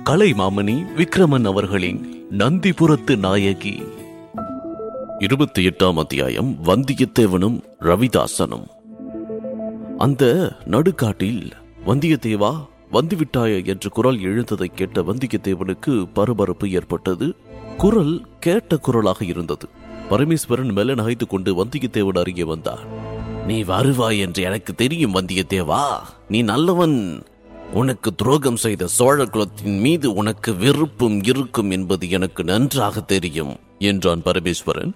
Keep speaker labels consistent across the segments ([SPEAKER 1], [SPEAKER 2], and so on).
[SPEAKER 1] கலைமாமணி விக்ரமன் அவர்களின் நந்திபுரத்து நாயகி இருபத்தி எட்டாம் அத்தியாயம் வந்தியத்தேவனும் ரவிதாசனும் அந்த நடுக்காட்டில் வந்தியத்தேவா வந்துவிட்டாய என்ற குரல் எழுந்ததை கேட்ட வந்தியத்தேவனுக்கு பரபரப்பு ஏற்பட்டது குரல் கேட்ட குரலாக இருந்தது பரமேஸ்வரன் மெல்ல நகைத்துக் கொண்டு வந்தியத்தேவன் அருகே வந்தார் நீ வருவாய் என்று எனக்கு தெரியும் வந்தியத்தேவா நீ நல்லவன் உனக்கு துரோகம் செய்த சோழ குலத்தின் மீது உனக்கு வெறுப்பும் இருக்கும் என்பது எனக்கு நன்றாக தெரியும் என்றான் பரமேஸ்வரன்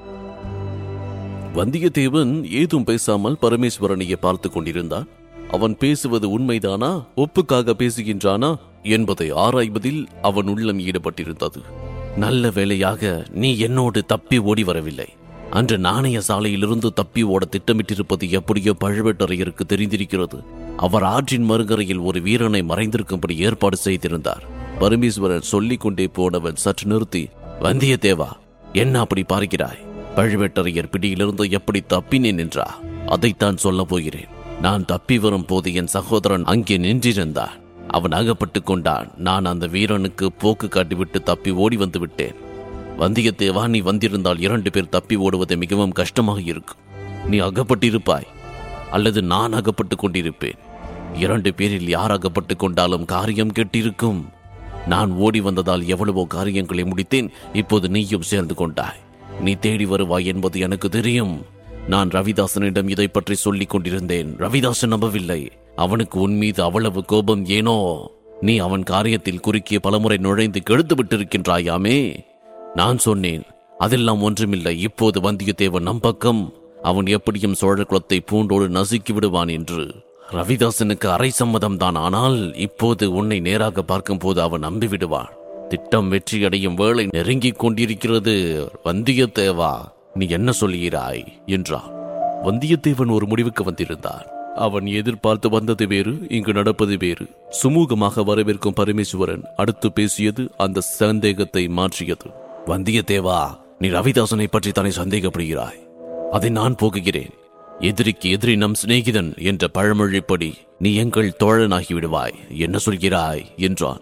[SPEAKER 1] வந்தியத்தேவன் ஏதும் பேசாமல் பரமேஸ்வரனையே பார்த்து கொண்டிருந்தான் அவன் பேசுவது உண்மைதானா ஒப்புக்காக பேசுகின்றானா என்பதை ஆராய்வதில் அவன் உள்ளம் ஈடுபட்டிருந்தது நல்ல வேளையாக நீ என்னோடு தப்பி ஓடி வரவில்லை அன்று நாணய சாலையிலிருந்து தப்பி ஓட திட்டமிட்டிருப்பது எப்படியோ பழுவேட்டரையருக்கு தெரிந்திருக்கிறது அவர் ஆற்றின் மறுகரையில் ஒரு வீரனை மறைந்திருக்கும்படி ஏற்பாடு செய்திருந்தார் பரமேஸ்வரன் சொல்லிக் கொண்டே போனவன் சற்று நிறுத்தி வந்தியத்தேவா என்ன அப்படி பார்க்கிறாய் பழுவேட்டரையர் பிடியிலிருந்து எப்படி தப்பினேன் என்றா அதைத்தான் சொல்லப் போகிறேன் நான் தப்பி வரும் போது என் சகோதரன் அங்கே நின்றிருந்தான் அவன் அகப்பட்டுக் கொண்டான் நான் அந்த வீரனுக்கு போக்கு காட்டிவிட்டு தப்பி ஓடி வந்து விட்டேன் வந்தியத்தேவா நீ வந்திருந்தால் இரண்டு பேர் தப்பி ஓடுவது மிகவும் கஷ்டமாக இருக்கும் நீ அகப்பட்டிருப்பாய் அல்லது நான் அகப்பட்டுக் கொண்டிருப்பேன் இரண்டு பேரில் யார் அகப்பட்டுக் கொண்டாலும் காரியம் கெட்டிருக்கும் நான் ஓடி வந்ததால் எவ்வளவோ காரியங்களை முடித்தேன் இப்போது நீயும் சேர்ந்து கொண்டாய் நீ தேடி வருவாய் என்பது எனக்கு தெரியும் நான் ரவிதாசனிடம் இதை பற்றி சொல்லிக் கொண்டிருந்தேன் ரவிதாசன் நம்பவில்லை அவனுக்கு உன் மீது அவ்வளவு கோபம் ஏனோ நீ அவன் காரியத்தில் குறுக்கிய பலமுறை நுழைந்து கெடுத்து விட்டிருக்கின்றாயாமே நான் சொன்னேன் அதெல்லாம் ஒன்றுமில்லை இப்போது வந்தியத்தேவன் நம் பக்கம் அவன் எப்படியும் சோழ குலத்தை பூண்டோடு நசுக்கி விடுவான் என்று ரவிதாசனுக்கு அரை சம்மதம் தான் ஆனால் இப்போது உன்னை நேராக பார்க்கும்போது அவன் நம்பி விடுவான் திட்டம் வெற்றியடையும் வேளை நெருங்கிக் கொண்டிருக்கிறது வந்தியத்தேவா நீ என்ன சொல்கிறாய் என்றான் வந்தியத்தேவன் ஒரு முடிவுக்கு வந்திருந்தான் அவன் எதிர்பார்த்து வந்தது வேறு இங்கு நடப்பது வேறு சுமூகமாக வரவேற்கும் பரமேஸ்வரன் அடுத்து பேசியது அந்த சந்தேகத்தை மாற்றியது வந்தியத்தேவா நீ ரவிதாசனை பற்றி தானே சந்தேகப்படுகிறாய் அதை நான் போக்குகிறேன் எதிரிக்கு எதிரி நம் சிநேகிதன் என்ற பழமொழிப்படி நீ எங்கள் தோழனாகி விடுவாய் என்ன சொல்கிறாய் என்றான்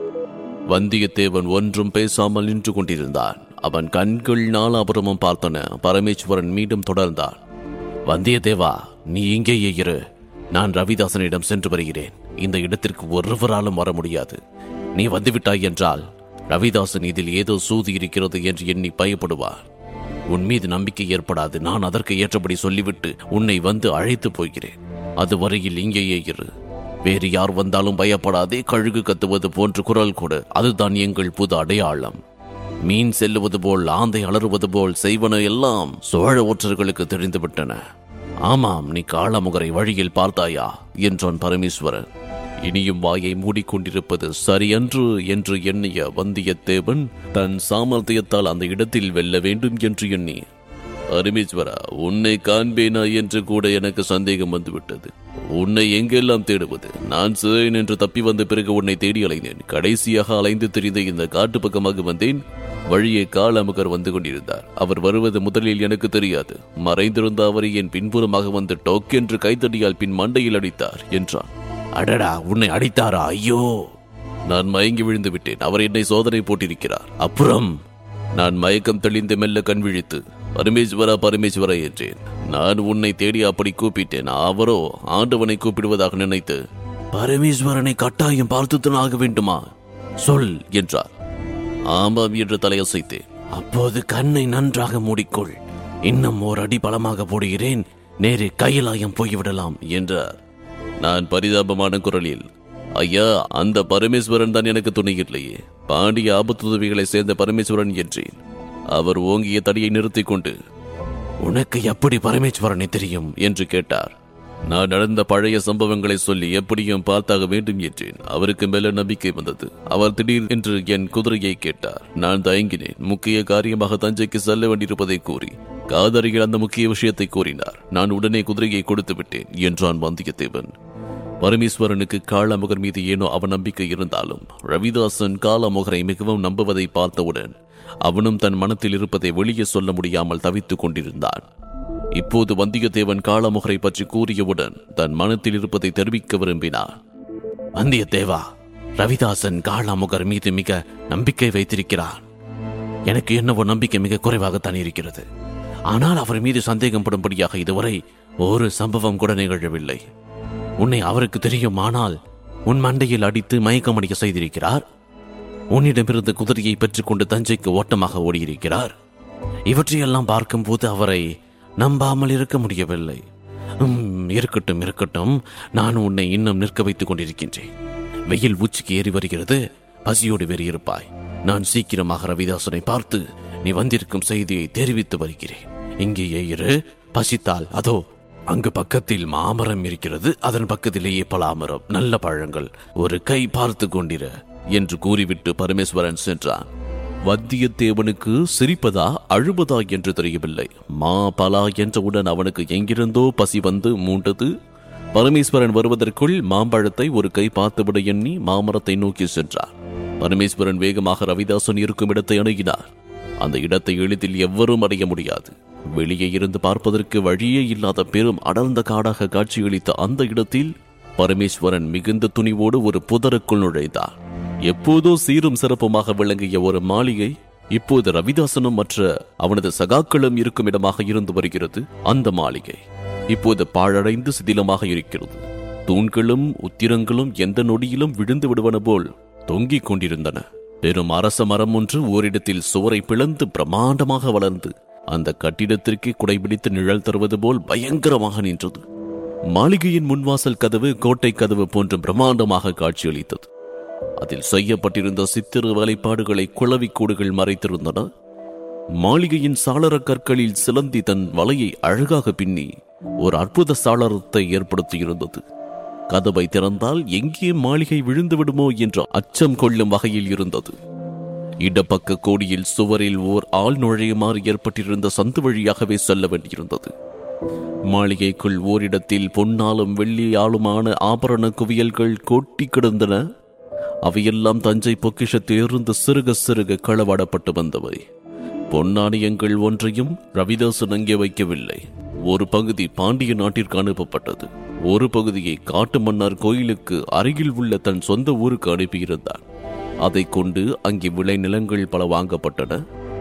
[SPEAKER 1] வந்தியத்தேவன் ஒன்றும் பேசாமல் நின்று கொண்டிருந்தான் அவன் கண்கள் நாலாபுரமும் பார்த்தன பரமேஸ்வரன் மீண்டும் தொடர்ந்தான் வந்தியத்தேவா நீ இங்கேயே இரு நான் ரவிதாசனிடம் சென்று வருகிறேன் இந்த இடத்திற்கு ஒருவராலும் வர முடியாது நீ வந்துவிட்டாய் என்றால் ரவிதாசன் இதில் ஏதோ சூது இருக்கிறது என்று எண்ணி பயப்படுவார் உன் மீது நம்பிக்கை ஏற்படாது நான் அதற்கு ஏற்றபடி சொல்லிவிட்டு உன்னை வந்து அழைத்து போகிறேன் அதுவரையில் இங்கேயே இரு வேறு யார் வந்தாலும் பயப்படாதே கழுகு கத்துவது போன்று குரல் கொடு அதுதான் எங்கள் புது அடையாளம் மீன் செல்லுவது போல் ஆந்தை அலறுவது போல் செய்வன எல்லாம் சோழ ஒற்றர்களுக்கு தெரிந்துவிட்டன ஆமாம் நீ காளமுகரை வழியில் பார்த்தாயா என்றான் பரமேஸ்வரன் இனியும் வாயை மூடிக்கொண்டிருப்பது சரியன்று என்று எண்ணிய வந்தியத்தேவன் தன் சாமர்த்தியத்தால் அந்த இடத்தில் வெல்ல வேண்டும் என்று எண்ணி பரமேஸ்வரா உன்னை காண்பேனா என்று கூட எனக்கு சந்தேகம் வந்துவிட்டது உன்னை எங்கெல்லாம் தேடுவது நான் சேன் என்று தப்பி வந்த பிறகு உன்னை தேடி அலைந்தேன் கடைசியாக அலைந்து திரிந்த இந்த காட்டு பக்கமாக வந்தேன் வழியே காலமுகர் வந்து கொண்டிருந்தார் அவர் வருவது முதலில் எனக்கு தெரியாது மறைந்திருந்த அவரை என் பின்புறமாக வந்து டொக் என்று கைத்தடியால் பின் மண்டையில் அடித்தார் என்றான் அடடா உன்னை அடித்தாரா ஐயோ நான் மயங்கி விழுந்து விட்டேன் அவர் என்னை சோதனை போட்டிருக்கிறார் அப்புறம் நான் மயக்கம் தெளிந்து மெல்ல கண் விழித்து பரமேஸ்வரா பரமேஸ்வரா என்றேன் நான் உன்னை தேடி அப்படி கூப்பிட்டேன் அவரோ ஆண்டவனை கூப்பிடுவதாக நினைத்து பரமேஸ்வரனை கட்டாயம் பார்த்துத்தான் ஆக வேண்டுமா சொல் என்றார் ஆமாம் என்று தலையசைத்தேன் அப்போது கண்ணை நன்றாக மூடிக்கொள் இன்னும் ஓர் அடி பலமாக போடுகிறேன் நேரே கையிலாயம் போய்விடலாம் என்றார் நான் பரிதாபமான குரலில் ஐயா அந்த பரமேஸ்வரன் தான் எனக்கு துணை இல்லையே பாண்டிய ஆபத்துதவிகளை சேர்ந்த பரமேஸ்வரன் என்றேன் அவர் ஓங்கிய தடியை நிறுத்திக் கொண்டு உனக்கு எப்படி பரமேஸ்வரனை தெரியும் என்று கேட்டார் நான் நடந்த பழைய சம்பவங்களை சொல்லி எப்படியும் பார்த்தாக வேண்டும் என்றேன் அவருக்கு மேல நம்பிக்கை வந்தது அவர் திடீர் என்று என் குதிரையை கேட்டார் நான் தயங்கினேன் முக்கிய காரியமாக தஞ்சைக்கு செல்ல வேண்டியிருப்பதை கூறி காதரியில் அந்த முக்கிய விஷயத்தை கூறினார் நான் உடனே குதிரையை கொடுத்து விட்டேன் என்றான் வந்தியத்தேவன் பரமேஸ்வரனுக்கு காளமுகர் மீது ஏனோ அவநம்பிக்கை இருந்தாலும் ரவிதாசன் காளமுகரை மிகவும் நம்புவதை பார்த்தவுடன் அவனும் தன் மனத்தில் இருப்பதை வெளியே சொல்ல முடியாமல் தவித்துக் கொண்டிருந்தான் இப்போது வந்தியத்தேவன் காளமுகரை பற்றி கூறியவுடன் தன் மனத்தில் இருப்பதை தெரிவிக்க விரும்பினார் வந்தியத்தேவா ரவிதாசன் காளாமுகர் மீது மிக நம்பிக்கை வைத்திருக்கிறார் எனக்கு என்னவோ நம்பிக்கை மிக குறைவாகத்தான் இருக்கிறது ஆனால் அவர் மீது சந்தேகப்படும்படியாக இதுவரை ஒரு சம்பவம் கூட நிகழவில்லை உன்னை அவருக்கு தெரியும் ஆனால் உன் மண்டையில் அடித்து மயக்கமடிக்க செய்திருக்கிறார் உன்னிடமிருந்து குதிரையை பெற்றுக்கொண்டு தஞ்சைக்கு ஓட்டமாக ஓடியிருக்கிறார் இவற்றையெல்லாம் பார்க்கும்போது அவரை நம்பாமல் இருக்க முடியவில்லை உம், இருக்கட்டும் இருக்கட்டும் நான் உன்னை இன்னும் நிற்க வைத்துக் கொண்டிருக்கின்றேன் வெயில் உச்சிக்கு ஏறி வருகிறது பசியோடு வேறு இருப்பாய் நான் சீக்கிரமாக ரவிதாசனை பார்த்து நீ வந்திருக்கும் செய்தியை தெரிவித்து வருகிறேன் இங்கேயே இரு பசித்தால் அதோ அங்கு பக்கத்தில் மாமரம் இருக்கிறது அதன் பக்கத்திலேயே பலாமரம் நல்ல பழங்கள் ஒரு கை பார்த்து கொண்டிர என்று கூறிவிட்டு பரமேஸ்வரன் சென்றான் வத்தியத்தேவனுக்கு சிரிப்பதா அழுவதா என்று தெரியவில்லை மா பலா என்றவுடன் அவனுக்கு எங்கிருந்தோ பசி வந்து மூண்டது பரமேஸ்வரன் வருவதற்குள் மாம்பழத்தை ஒரு கை பார்த்துவிட எண்ணி மாமரத்தை நோக்கி சென்றார் பரமேஸ்வரன் வேகமாக ரவிதாசன் இருக்கும் இடத்தை அணுகினார் அந்த இடத்தை எளிதில் எவரும் அடைய முடியாது வெளியே இருந்து பார்ப்பதற்கு வழியே இல்லாத பெரும் அடர்ந்த காடாக காட்சியளித்த அந்த இடத்தில் பரமேஸ்வரன் மிகுந்த துணிவோடு ஒரு புதருக்குள் நுழைந்தார் எப்போதோ சீரும் சிறப்புமாக விளங்கிய ஒரு மாளிகை இப்போது ரவிதாசனும் மற்ற அவனது சகாக்களும் இருக்கும் இடமாக இருந்து வருகிறது அந்த மாளிகை இப்போது பாழடைந்து சிதிலமாக இருக்கிறது தூண்களும் உத்திரங்களும் எந்த நொடியிலும் விழுந்து விடுவன போல் தொங்கிக் கொண்டிருந்தன பெரும் அரச மரம் ஒன்று ஓரிடத்தில் சுவரை பிளந்து பிரமாண்டமாக வளர்ந்து அந்த கட்டிடத்திற்கு குடைபிடித்து நிழல் தருவது போல் பயங்கரமாக நின்றது மாளிகையின் முன்வாசல் கதவு கோட்டை கதவு போன்று பிரம்மாண்டமாக காட்சியளித்தது அதில் செய்யப்பட்டிருந்த சித்திர வேலைப்பாடுகளை குளவிக்கூடுகள் மறைத்திருந்தன மாளிகையின் சாளர கற்களில் சிலந்தி தன் வலையை அழகாக பின்னி ஒரு அற்புத சாளரத்தை ஏற்படுத்தியிருந்தது கதவை திறந்தால் எங்கே மாளிகை விழுந்து விடுமோ என்ற அச்சம் கொள்ளும் வகையில் இருந்தது இடப்பக்க கோடியில் சுவரில் ஓர் ஆள் நுழையுமாறு ஏற்பட்டிருந்த சந்து வழியாகவே செல்ல வேண்டியிருந்தது மாளிகைக்குள் ஓரிடத்தில் பொன்னாலும் வெள்ளியாலுமான ஆபரண குவியல்கள் கொட்டி கிடந்தன அவையெல்லாம் தஞ்சை பொக்கிஷத்திலிருந்து சிறுக சிறுக களவாடப்பட்டு வந்தவை பொன்னாணியங்கள் ஒன்றையும் ரவிதாசன் அங்கே வைக்கவில்லை ஒரு பகுதி பாண்டிய நாட்டிற்கு அனுப்பப்பட்டது ஒரு பகுதியை காட்டு மன்னார் கோயிலுக்கு அருகில் உள்ள தன் சொந்த ஊருக்கு அனுப்பியிருந்தார் அதைக் கொண்டு அங்கே விளைநிலங்கள் பல வாங்கப்பட்டன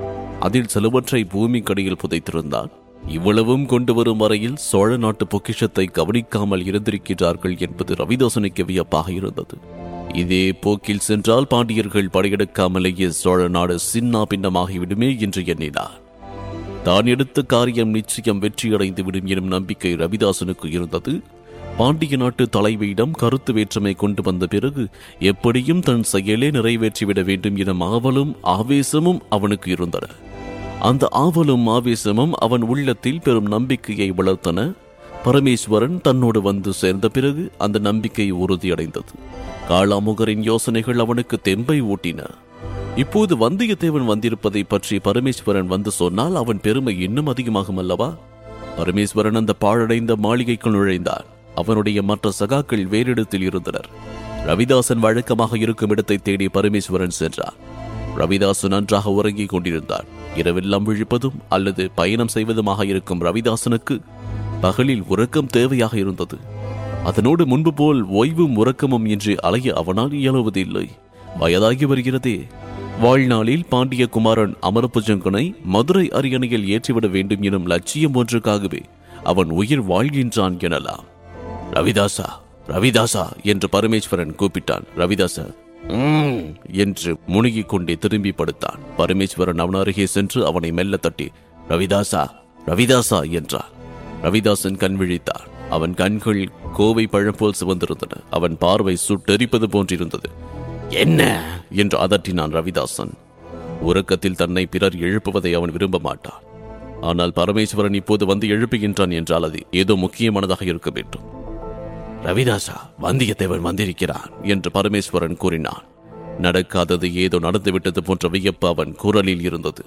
[SPEAKER 1] அதில் சிலவற்றை பூமிக்கடியில் புதைத்திருந்தான் இவ்வளவும் கொண்டு வரும் வரையில் சோழ நாட்டு பொக்கிஷத்தை கவனிக்காமல் இருந்திருக்கிறார்கள் என்பது ரவிதாசனுக்கு வியப்பாக இருந்தது இதே போக்கில் சென்றால் பாண்டியர்கள் படையெடுக்காமலேயே சோழ நாடு சின்னா பின்னமாகிவிடுமே என்று எண்ணினார் தான் எடுத்த காரியம் நிச்சயம் வெற்றியடைந்து விடும் எனும் நம்பிக்கை ரவிதாசனுக்கு இருந்தது பாண்டிய நாட்டு தலைவியிடம் கருத்து வேற்றுமை கொண்டு வந்த பிறகு எப்படியும் தன் செயலே நிறைவேற்றிவிட வேண்டும் எனும் ஆவலும் ஆவேசமும் அவனுக்கு இருந்தன அந்த ஆவலும் ஆவேசமும் அவன் உள்ளத்தில் பெரும் நம்பிக்கையை வளர்த்தன பரமேஸ்வரன் தன்னோடு வந்து சேர்ந்த பிறகு அந்த நம்பிக்கை உறுதியடைந்தது காளாமுகரின் யோசனைகள் அவனுக்கு தெம்பை ஊட்டின இப்போது வந்தியத்தேவன் வந்திருப்பதை பற்றி பரமேஸ்வரன் வந்து சொன்னால் அவன் பெருமை இன்னும் அதிகமாகும் அல்லவா பரமேஸ்வரன் அந்த பாழடைந்த மாளிகைக்குள் நுழைந்தார் அவனுடைய மற்ற சகாக்கள் வேறிடத்தில் இருந்தனர் ரவிதாசன் வழக்கமாக இருக்கும் இடத்தை தேடி பரமேஸ்வரன் சென்றார் ரவிதாசன் நன்றாக உறங்கிக் கொண்டிருந்தார் இரவெல்லாம் விழிப்பதும் அல்லது பயணம் செய்வதுமாக இருக்கும் ரவிதாசனுக்கு பகலில் உறக்கம் தேவையாக இருந்தது அதனோடு முன்பு போல் ஓய்வும் உறக்கமும் இன்றி அலைய அவனால் இயலுவதில்லை வயதாகி வருகிறதே வாழ்நாளில் பாண்டிய குமாரன் அமரபுஜங்கனை மதுரை அரியணையில் ஏற்றிவிட வேண்டும் எனும் லட்சியம் ஒன்றுக்காகவே அவன் உயிர் வாழ்கின்றான் எனலாம் ரவிதாசா ரவிதாசா என்று பரமேஸ்வரன் கூப்பிட்டான் ரவிதாசா "ம்" என்று முணுகிக் கொண்டே திரும்பி படுத்தான் பரமேஸ்வரன் அவன் அருகே சென்று அவனை மெல்ல தட்டி ரவிதாசா ரவிதாசா என்றான் ரவிதாசன் கண் விழித்தார் அவன் கண்கள் கோவை பழம் போல் சிவந்திருந்தன அவன் பார்வை சுட்டெரிப்பது போன்றிருந்தது என்ன என்று அதட்டினான் ரவிதாசன் உறக்கத்தில் தன்னை பிறர் எழுப்புவதை அவன் விரும்ப மாட்டான் ஆனால் பரமேஸ்வரன் இப்போது வந்து எழுப்புகின்றான் என்றால் அது ஏதோ முக்கியமானதாக இருக்க வேண்டும் ரவிதாசா வந்தியத்தேவன் வந்திருக்கிறான் என்று பரமேஸ்வரன் கூறினான் நடக்காதது ஏதோ நடந்துவிட்டது போன்ற வியப்பு அவன் குரலில் இருந்தது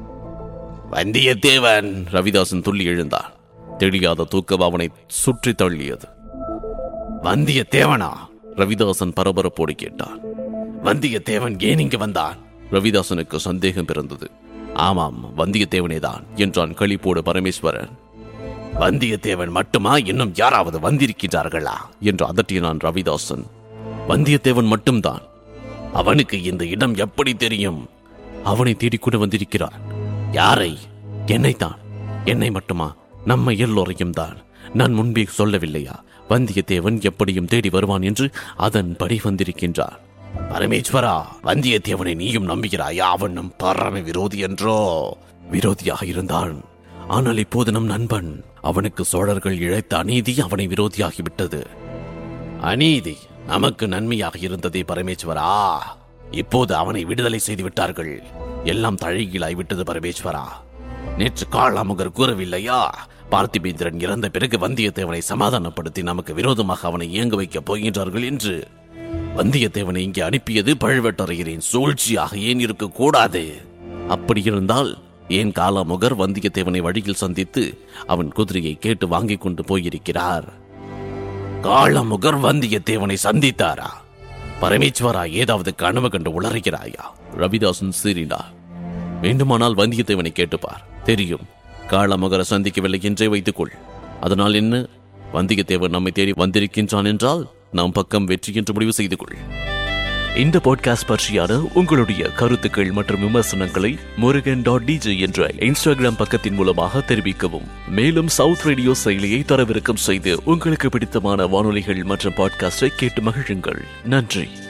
[SPEAKER 1] வந்தியத்தேவன் ரவிதாசன் துள்ளி எழுந்தான் தெரியாத தூக்கம் அவனை சுற்றி தள்ளியது வந்தியத்தேவனா ரவிதாசன் பரபரப்போடு கேட்டான் வந்தியத்தேவன் ஏன் இங்கு வந்தான் ரவிதாசனுக்கு சந்தேகம் பிறந்தது ஆமாம் வந்தியத்தேவனேதான் என்றான் களிப்போடு பரமேஸ்வரன் வந்தியத்தேவன் மட்டுமா இன்னும் யாராவது வந்திருக்கிறார்களா என்று அதட்டினான் ரவிதாசன் வந்தியத்தேவன் மட்டும்தான் அவனுக்கு இந்த இடம் எப்படி தெரியும் அவனை தேடிக்கொண்டு வந்திருக்கிறான் யாரை என்னைத்தான் என்னை மட்டுமா நம்ம எல்லோரையும் தான் நான் முன்பே சொல்லவில்லையா வந்தியத்தேவன் எப்படியும் தேடி வருவான் என்று அதன்படி வந்திருக்கின்றார் பரமேஸ்வரா வந்தியத்தேவனை நீயும் நம்புகிறாயா அவன் நம் பரம விரோதி என்றோ விரோதியாக இருந்தான் ஆனால் இப்போது நம் நண்பன் அவனுக்கு சோழர்கள் இழைத்த அநீதி அவனை விரோதியாகிவிட்டது அநீதி நமக்கு நன்மையாக இருந்ததே பரமேஸ்வரா இப்போது அவனை விடுதலை செய்து விட்டார்கள் எல்லாம் தழகிலாய் விட்டது பரமேஸ்வரா நேற்று காளாமுகர் கூறவில்லையா பார்த்திபேந்திரன் இறந்த பிறகு வந்தியத்தேவனை சமாதானப்படுத்தி நமக்கு விரோதமாக அவனை இயங்க வைக்கப் போகின்றார்கள் என்று வந்தியத்தேவனை இங்கே அனுப்பியது பழுவேட்டரையரின் சூழ்ச்சியாக ஏன் இருக்கக்கூடாது அப்படி இருந்தால் ஏன் காலாமுகர் வந்தியத்தேவனை வழியில் சந்தித்து அவன் குதிரையை கேட்டு வாங்கிக் கொண்டு போயிருக்கிறார் காளமுகர் வந்தியத்தேவனை சந்தித்தாரா பரமேஸ்வரா ஏதாவது கனவு கண்டு உளறுகிறாயா ரவிதாசன் சீறினார் வேண்டுமானால் வந்தியத்தேவனை கேட்டுப்பார் தெரியும் காளமுகரை சந்திக்கவில்லை என்றே வைத்துக்கொள் அதனால் என்ன வந்தியத்தேவன் நம்மை தேடி வந்திருக்கின்றான் என்றால் நாம் பக்கம் வெற்றி என்று முடிவு செய்து கொள்
[SPEAKER 2] இந்த பாட்காஸ்ட் பற்றியான உங்களுடைய கருத்துக்கள் மற்றும் விமர்சனங்களை முருகன் டாட் டிஜே என்ற இன்ஸ்டாகிராம் பக்கத்தின் மூலமாக தெரிவிக்கவும் மேலும் சவுத் ரேடியோ செயலியை தரவிறக்கம் செய்து உங்களுக்கு பிடித்தமான வானொலிகள் மற்றும் பாட்காஸ்டை கேட்டு மகிழுங்கள் நன்றி